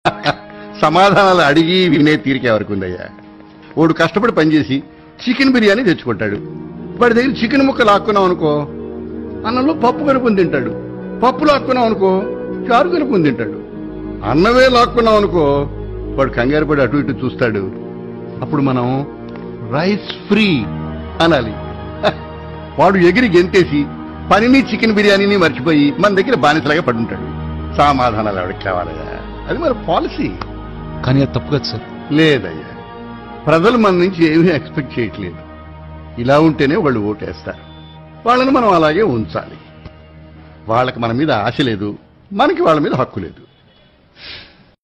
సమాధానాలు అడిగి వినే తీరిక ఎవరికి ఉందయ్యా వాడు కష్టపడి పనిచేసి చికెన్ బిర్యానీ తెచ్చుకుంటాడు వాడి దగ్గర చికెన్ ముక్క లాక్కున్నాం అనుకో అన్నంలో పప్పు కలుపుని తింటాడు పప్పు లాక్కున్నాం అనుకో చారు కలుపుని తింటాడు అన్నమే లాక్కున్నాం అనుకో వాడు కంగారు పడి అటు ఇటు చూస్తాడు అప్పుడు మనం రైస్ ఫ్రీ అనాలి హ, వాడు ఎగిరి గెంతేసి పనిని చికెన్ బిర్యానీని మర్చిపోయి మన దగ్గర బానిసలాగా పడుంటాడు సమాధానాలు ఎవరికి కావాలయ్యా అది మన పాలసీ కానీ అది తప్పు కదా సార్ లేదయ్యా ప్రజలు మన నుంచి ఏమీ ఎక్స్పెక్ట్ చేయట్లేదు ఇలా ఉంటేనే వాళ్ళు ఓటేస్తారు వాళ్ళని మనం అలాగే ఉంచాలి వాళ్ళకి మన మీద ఆశ లేదు మనకి వాళ్ళ మీద హక్కు లేదు